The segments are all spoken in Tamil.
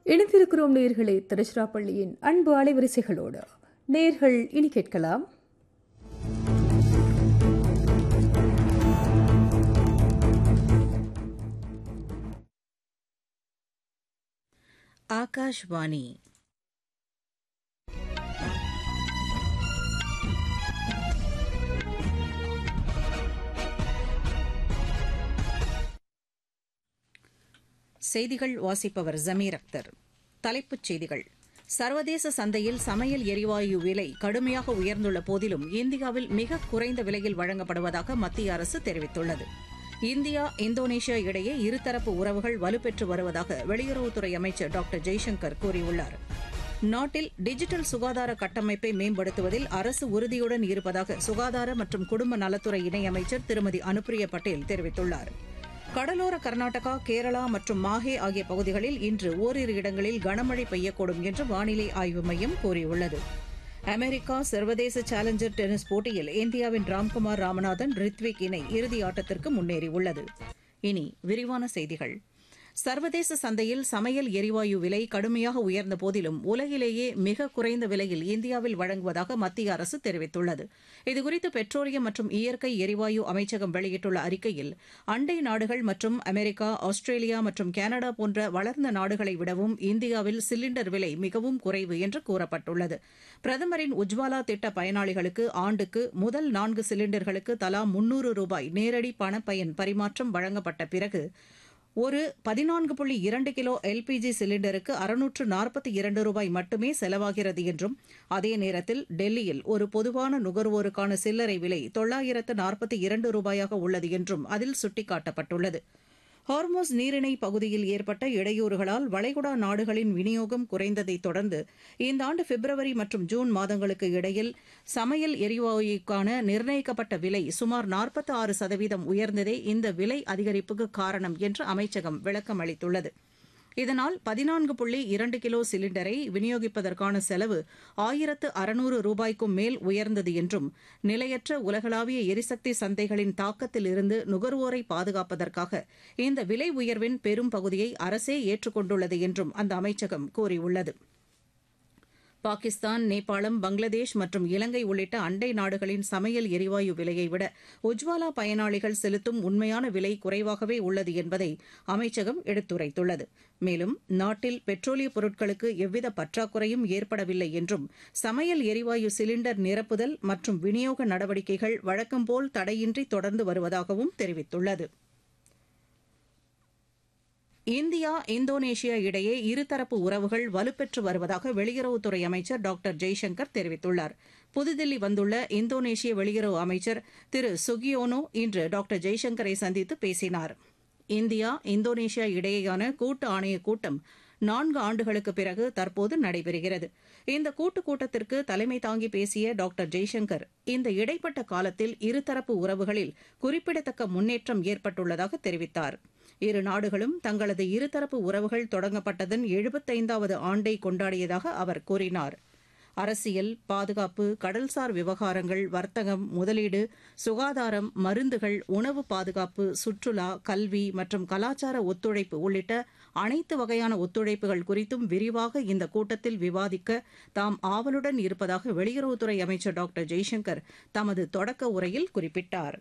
இணைந்திருக்கிறோம் நேர்களே திருச்சிராப்பள்ளியின் அன்பு அலைவரிசைகளோடு நேர்கள் இனி கேட்கலாம் ಆಕಾಶವಾಣಿ செய்திகள் வாசிப்பவர் ஜமீர் அக்தர் தலைப்புச் செய்திகள் சர்வதேச சந்தையில் சமையல் எரிவாயு விலை கடுமையாக உயர்ந்துள்ள போதிலும் இந்தியாவில் மிக குறைந்த விலையில் வழங்கப்படுவதாக மத்திய அரசு தெரிவித்துள்ளது இந்தியா இந்தோனேஷியா இடையே இருதரப்பு உறவுகள் வலுப்பெற்று வருவதாக வெளியுறவுத்துறை அமைச்சர் டாக்டர் ஜெய்சங்கர் கூறியுள்ளார் நாட்டில் டிஜிட்டல் சுகாதார கட்டமைப்பை மேம்படுத்துவதில் அரசு உறுதியுடன் இருப்பதாக சுகாதார மற்றும் குடும்ப நலத்துறை இணையமைச்சர் திருமதி அனுப்பிரியா பட்டேல் தெரிவித்துள்ளார் கடலோர கர்நாடகா கேரளா மற்றும் மாஹே ஆகிய பகுதிகளில் இன்று ஓரிரு இடங்களில் கனமழை பெய்யக்கூடும் என்று வானிலை ஆய்வு மையம் கூறியுள்ளது அமெரிக்கா சர்வதேச சேலஞ்சர் டென்னிஸ் போட்டியில் இந்தியாவின் ராம்குமார் ராமநாதன் ரித்விக் இணை இறுதி ஆட்டத்திற்கு முன்னேறியுள்ளது இனி விரிவான செய்திகள் சர்வதேச சந்தையில் சமையல் எரிவாயு விலை கடுமையாக உயர்ந்த போதிலும் உலகிலேயே மிக குறைந்த விலையில் இந்தியாவில் வழங்குவதாக மத்திய அரசு தெரிவித்துள்ளது இதுகுறித்து பெட்ரோலியம் மற்றும் இயற்கை எரிவாயு அமைச்சகம் வெளியிட்டுள்ள அறிக்கையில் அண்டை நாடுகள் மற்றும் அமெரிக்கா ஆஸ்திரேலியா மற்றும் கனடா போன்ற வளர்ந்த நாடுகளை விடவும் இந்தியாவில் சிலிண்டர் விலை மிகவும் குறைவு என்று கூறப்பட்டுள்ளது பிரதமரின் உஜ்வாலா திட்ட பயனாளிகளுக்கு ஆண்டுக்கு முதல் நான்கு சிலிண்டர்களுக்கு தலா முன்னூறு ரூபாய் நேரடி பணப்பயன் பரிமாற்றம் வழங்கப்பட்ட பிறகு ஒரு பதினான்கு புள்ளி இரண்டு கிலோ எல்பிஜி சிலிண்டருக்கு அறுநூற்று நாற்பத்தி இரண்டு ரூபாய் மட்டுமே செலவாகிறது என்றும் அதே நேரத்தில் டெல்லியில் ஒரு பொதுவான நுகர்வோருக்கான சில்லறை விலை தொள்ளாயிரத்து நாற்பத்தி இரண்டு ரூபாயாக உள்ளது என்றும் அதில் சுட்டிக்காட்டப்பட்டுள்ளது ஹார்மோஸ் நீரிணை பகுதியில் ஏற்பட்ட இடையூறுகளால் வளைகுடா நாடுகளின் விநியோகம் குறைந்ததைத் தொடர்ந்து இந்த ஆண்டு பிப்ரவரி மற்றும் ஜூன் மாதங்களுக்கு இடையில் சமையல் எரிவாயுக்கான நிர்ணயிக்கப்பட்ட விலை சுமார் நாற்பத்தி ஆறு சதவீதம் உயர்ந்ததே இந்த விலை அதிகரிப்புக்கு காரணம் என்று அமைச்சகம் விளக்கம் அளித்துள்ளது இதனால் பதினான்கு புள்ளி இரண்டு கிலோ சிலிண்டரை விநியோகிப்பதற்கான செலவு ஆயிரத்து அறுநூறு ரூபாய்க்கும் மேல் உயர்ந்தது என்றும் நிலையற்ற உலகளாவிய எரிசக்தி சந்தைகளின் தாக்கத்திலிருந்து நுகர்வோரை பாதுகாப்பதற்காக இந்த விலை உயர்வின் பெரும் பகுதியை அரசே ஏற்றுக்கொண்டுள்ளது என்றும் அந்த அமைச்சகம் கூறியுள்ளது பாகிஸ்தான் நேபாளம் பங்களாதேஷ் மற்றும் இலங்கை உள்ளிட்ட அண்டை நாடுகளின் சமையல் எரிவாயு விலையை விட உஜ்வாலா பயனாளிகள் செலுத்தும் உண்மையான விலை குறைவாகவே உள்ளது என்பதை அமைச்சகம் எடுத்துரைத்துள்ளது மேலும் நாட்டில் பெட்ரோலிய பொருட்களுக்கு எவ்வித பற்றாக்குறையும் ஏற்படவில்லை என்றும் சமையல் எரிவாயு சிலிண்டர் நிரப்புதல் மற்றும் விநியோக நடவடிக்கைகள் வழக்கம்போல் தடையின்றி தொடர்ந்து வருவதாகவும் தெரிவித்துள்ளது இந்தியா இந்தோனேஷியா இடையே இருதரப்பு உறவுகள் வலுப்பெற்று வருவதாக வெளியுறவுத்துறை அமைச்சர் டாக்டர் ஜெய்சங்கர் தெரிவித்துள்ளார் புதுதில்லி வந்துள்ள இந்தோனேஷிய வெளியுறவு அமைச்சர் திரு சுகியோனோ இன்று டாக்டர் ஜெய்சங்கரை சந்தித்து பேசினார் இந்தியா இந்தோனேஷியா இடையேயான கூட்டு ஆணைய கூட்டம் நான்கு ஆண்டுகளுக்கு பிறகு தற்போது நடைபெறுகிறது இந்த கூட்டுக் கூட்டத்திற்கு தலைமை தாங்கி பேசிய டாக்டர் ஜெய்சங்கர் இந்த இடைப்பட்ட காலத்தில் இருதரப்பு உறவுகளில் குறிப்பிடத்தக்க முன்னேற்றம் ஏற்பட்டுள்ளதாக தெரிவித்தார் இரு நாடுகளும் தங்களது இருதரப்பு உறவுகள் தொடங்கப்பட்டதன் எழுபத்தைந்தாவது ஆண்டை கொண்டாடியதாக அவர் கூறினார் அரசியல் பாதுகாப்பு கடல்சார் விவகாரங்கள் வர்த்தகம் முதலீடு சுகாதாரம் மருந்துகள் உணவு பாதுகாப்பு சுற்றுலா கல்வி மற்றும் கலாச்சார ஒத்துழைப்பு உள்ளிட்ட அனைத்து வகையான ஒத்துழைப்புகள் குறித்தும் விரிவாக இந்த கூட்டத்தில் விவாதிக்க தாம் ஆவலுடன் இருப்பதாக வெளியுறவுத்துறை அமைச்சர் டாக்டர் ஜெய்சங்கர் தமது தொடக்க உரையில் குறிப்பிட்டார்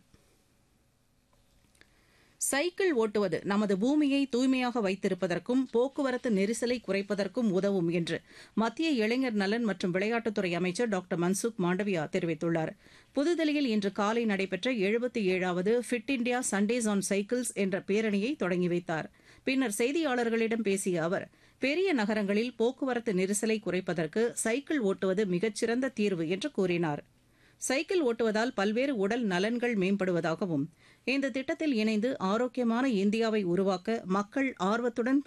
சைக்கிள் ஓட்டுவது நமது பூமியை தூய்மையாக வைத்திருப்பதற்கும் போக்குவரத்து நெரிசலை குறைப்பதற்கும் உதவும் என்று மத்திய இளைஞர் நலன் மற்றும் விளையாட்டுத்துறை அமைச்சர் டாக்டர் மன்சுக் மாண்டவியா தெரிவித்துள்ளார் புதுதில்லியில் இன்று காலை நடைபெற்ற எழுபத்தி ஏழாவது fit India Sundays on cycles என்ற பேரணியை தொடங்கி வைத்தார் பின்னர் செய்தியாளர்களிடம் பேசிய அவர் பெரிய நகரங்களில் போக்குவரத்து நெரிசலை குறைப்பதற்கு சைக்கிள் ஓட்டுவது மிகச்சிறந்த தீர்வு என்று கூறினார் சைக்கிள் ஓட்டுவதால் பல்வேறு உடல் நலன்கள் மேம்படுவதாகவும் இந்த திட்டத்தில் இணைந்து ஆரோக்கியமான இந்தியாவை உருவாக்க மக்கள் ஆர்வத்துடன்